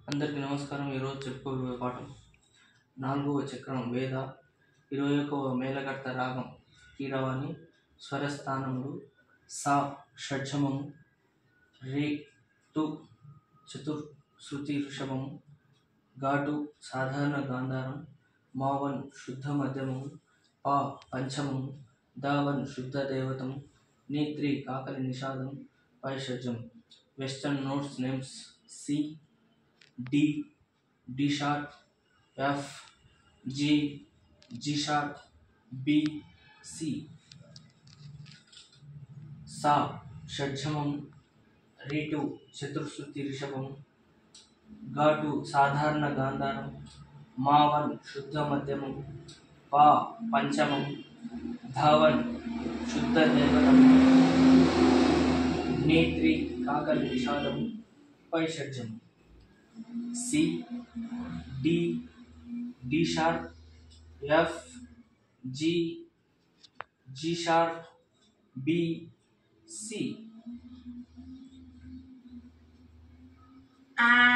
అందరికీ నమస్కారం ఈరోజు చెప్పుకోబోయే పాఠం నాలుగవ చక్రం వేద ఇరవై ఒకవ మేళకర్త రాగం కీరవాణి స్వరస్థానములు సా షడ్జమము రే టు చతుర్ శృతి ఋషభము ఘాటు సాధారణ గాంధారం మావన్ శుద్ధ మధ్యమము పా పంచమము దావన్ శుద్ధ దేవతము నేత్రి కాకలి నిషాదం పై షడ్జం western notes names C D D sharp F G G sharp B C సా షడ్జమం రీటు చతుర్శృతి రిషభం ఘాటు సాధారణ గాంధారం మావన్ శుద్ధ మధ్యమం పా పంచమం ధావన్ శుద్ధ దేవతం నేత్రి కాకలి నిషాదం పై షడ్జం C D D sharp F G G sharp B C ఆ